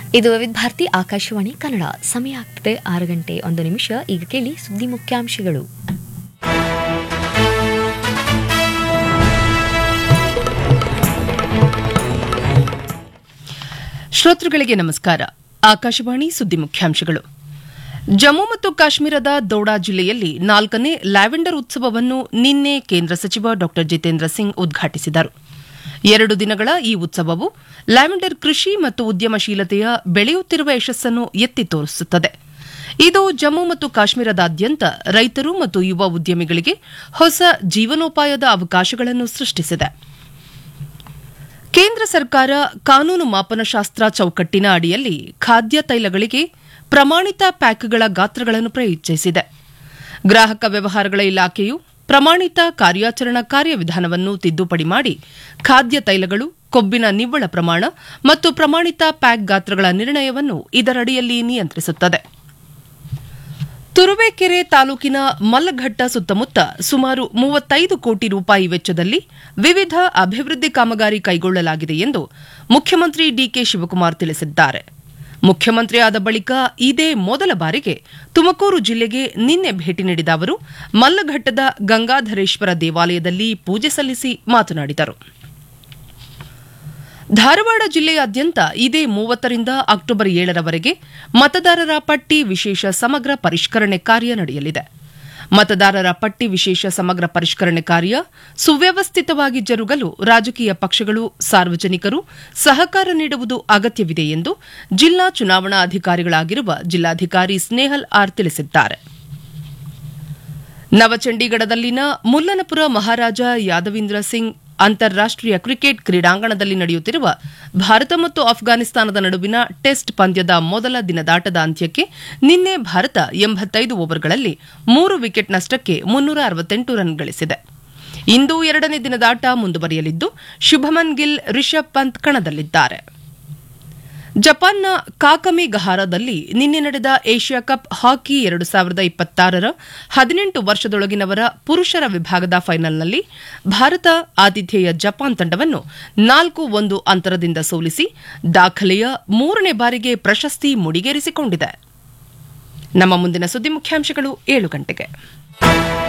ಇದು ವಿವಿಧ ಭಾರತಿ ಆಕಾಶವಾಣಿ ಕನ್ನಡ ಸಮಯ ಆಗ್ತದೆ ಆರು ಗಂಟೆ ಒಂದು ನಿಮಿಷ ಈಗ ಕೇಳಿ ಸುದ್ದಿ ಮುಖ್ಯಾಂಶಗಳು ಶ್ರೋತೃಗಳಿಗೆ ನಮಸ್ಕಾರ ಆಕಾಶವಾಣಿ ಸುದ್ದಿ ಮುಖ್ಯಾಂಶಗಳು ಜಮ್ಮು ಮತ್ತು ಕಾಶ್ಮೀರದ ದೌಡಾ ಜಿಲ್ಲೆಯಲ್ಲಿ ನಾಲ್ಕನೇ ಲ್ಯಾವೆಂಡರ್ ಉತ್ಸವವನ್ನು ನಿನ್ನೆ ಕೇಂದ್ರ ಸಚಿವ ಡಾ ಜಿತೇಂದ್ರ ಸಿಂಗ್ ಉದ್ಘಾಟಿಸಿದರು ಎರಡು ದಿನಗಳ ಈ ಉತ್ಸವವು ಲ್ಯಾವೆಂಡರ್ ಕೃಷಿ ಮತ್ತು ಉದ್ಯಮಶೀಲತೆಯ ಬೆಳೆಯುತ್ತಿರುವ ಯಶಸ್ಸನ್ನು ಎತ್ತಿ ತೋರಿಸುತ್ತದೆ ಇದು ಜಮ್ಮು ಮತ್ತು ಕಾಶ್ಮೀರದಾದ್ಯಂತ ರೈತರು ಮತ್ತು ಯುವ ಉದ್ಯಮಿಗಳಿಗೆ ಹೊಸ ಜೀವನೋಪಾಯದ ಅವಕಾಶಗಳನ್ನು ಸೃಷ್ಟಿಸಿದೆ ಕೇಂದ್ರ ಸರ್ಕಾರ ಕಾನೂನು ಮಾಪನಶಾಸ್ತ್ರ ಚೌಕಟ್ಟಿನ ಅಡಿಯಲ್ಲಿ ಖಾದ್ಯ ತೈಲಗಳಿಗೆ ಪ್ರಮಾಣಿತ ಪ್ಯಾಕ್ಗಳ ಗಾತ್ರಗಳನ್ನು ಪರಿಚಯಿಸಿದೆ ಗ್ರಾಹಕ ವ್ಯವಹಾರಗಳ ಇಲಾಖೆಯು ಪ್ರಮಾಣಿತ ಕಾರ್ಯಾಚರಣಾ ಕಾರ್ಯವಿಧಾನವನ್ನು ತಿದ್ದುಪಡಿ ಮಾಡಿ ಖಾದ್ಯ ತೈಲಗಳು ಕೊಬ್ಬಿನ ನಿವ್ವಳ ಪ್ರಮಾಣ ಮತ್ತು ಪ್ರಮಾಣಿತ ಪ್ಯಾಕ್ ಗಾತ್ರಗಳ ನಿರ್ಣಯವನ್ನು ಇದರಡಿಯಲ್ಲಿ ನಿಯಂತ್ರಿಸುತ್ತದೆ ತುರುವೇಕೆರೆ ತಾಲೂಕಿನ ಮಲ್ಲಘಟ್ಟ ಸುತ್ತಮುತ್ತ ಸುಮಾರು ಮೂವತ್ತೈದು ಕೋಟಿ ರೂಪಾಯಿ ವೆಚ್ಚದಲ್ಲಿ ವಿವಿಧ ಅಭಿವೃದ್ಧಿ ಕಾಮಗಾರಿ ಕೈಗೊಳ್ಳಲಾಗಿದೆ ಎಂದು ಮುಖ್ಯಮಂತ್ರಿ ಡಿಕೆ ಶಿವಕುಮಾರ್ ತಿಳಿಸಿದ್ದಾರೆ ಮುಖ್ಯಮಂತ್ರಿ ಆದ ಬಳಿಕ ಇದೇ ಮೊದಲ ಬಾರಿಗೆ ತುಮಕೂರು ಜಿಲ್ಲೆಗೆ ನಿನ್ನೆ ಭೇಟಿ ನೀಡಿದ ಅವರು ಮಲ್ಲಘಟ್ಟದ ಗಂಗಾಧರೇಶ್ವರ ದೇವಾಲಯದಲ್ಲಿ ಪೂಜೆ ಸಲ್ಲಿಸಿ ಮಾತನಾಡಿದರು ಧಾರವಾಡ ಜಿಲ್ಲೆಯಾದ್ಯಂತ ಇದೇ ಮೂವತ್ತರಿಂದ ಅಕ್ಟೋಬರ್ ಏಳರವರೆಗೆ ಮತದಾರರ ಪಟ್ಟಿ ವಿಶೇಷ ಸಮಗ್ರ ಪರಿಷ್ಕರಣೆ ಕಾರ್ಯ ನಡೆಯಲಿದೆ ಮತದಾರರ ಪಟ್ಟಿ ವಿಶೇಷ ಸಮಗ್ರ ಪರಿಷ್ಕರಣೆ ಕಾರ್ಯ ಸುವ್ಯವಸ್ಥಿತವಾಗಿ ಜರುಗಲು ರಾಜಕೀಯ ಪಕ್ಷಗಳು ಸಾರ್ವಜನಿಕರು ಸಹಕಾರ ನೀಡುವುದು ಅಗತ್ಯವಿದೆ ಎಂದು ಜಿಲ್ಲಾ ಚುನಾವಣಾ ಅಧಿಕಾರಿಗಳಾಗಿರುವ ಜಿಲ್ಲಾಧಿಕಾರಿ ಸ್ನೇಹಲ್ ಆರ್ ತಿಳಿಸಿದ್ದಾರೆ ನವಚಂಡೀಗಢದಲ್ಲಿನ ಮುಲ್ಲನಪುರ ಮಹಾರಾಜ ಯಾದವೀಂದ್ರ ಸಿಂಗ್ ಅಂತಾರಾಷ್ಟೀಯ ಕ್ರಿಕೆಟ್ ಕ್ರೀಡಾಂಗಣದಲ್ಲಿ ನಡೆಯುತ್ತಿರುವ ಭಾರತ ಮತ್ತು ಅಫ್ಘಾನಿಸ್ತಾನದ ನಡುವಿನ ಟೆಸ್ಟ್ ಪಂದ್ಯದ ಮೊದಲ ದಿನದಾಟದ ಅಂತ್ಯಕ್ಕೆ ನಿನ್ನೆ ಭಾರತ ಎಂಬತ್ತೈದು ಓವರ್ಗಳಲ್ಲಿ ಮೂರು ವಿಕೆಟ್ ನಷ್ಟಕ್ಕೆ ಮುನ್ನೂರ ಅರವತ್ತೆಂಟು ರನ್ ಗಳಿಸಿದೆ ಇಂದು ಎರಡನೇ ದಿನದಾಟ ಮುಂದುವರಿಯಲಿದ್ದು ಶುಭಮನ್ ಗಿಲ್ ರಿಷಬ್ ಪಂತ್ ಕಣದಲ್ಲಿದ್ದಾರೆ ಜಪಾನ್ನ ಕಾಕಮಿ ಗಹಾರದಲ್ಲಿ ನಿನ್ನೆ ನಡೆದ ಏಷ್ಯಾ ಕಪ್ ಹಾಕಿ ಎರಡು ಸಾವಿರದ ಇಪ್ಪತ್ತಾರರ ಹದಿನೆಂಟು ವರ್ಷದೊಳಗಿನವರ ಪುರುಷರ ವಿಭಾಗದ ಫೈನಲ್ನಲ್ಲಿ ಭಾರತ ಆತಿಥೇಯ ಜಪಾನ್ ತಂಡವನ್ನು ನಾಲ್ಕು ಒಂದು ಅಂತರದಿಂದ ಸೋಲಿಸಿ ದಾಖಲೆಯ ಮೂರನೇ ಬಾರಿಗೆ ಪ್ರಶಸ್ತಿ ಮುಡಿಗೇರಿಸಿಕೊಂಡಿದೆ ನಮ್ಮ ಮುಂದಿನ ಸುದ್ದಿ ಮುಖ್ಯಾಂಶಗಳು ಏಳು ಗಂಟೆಗೆ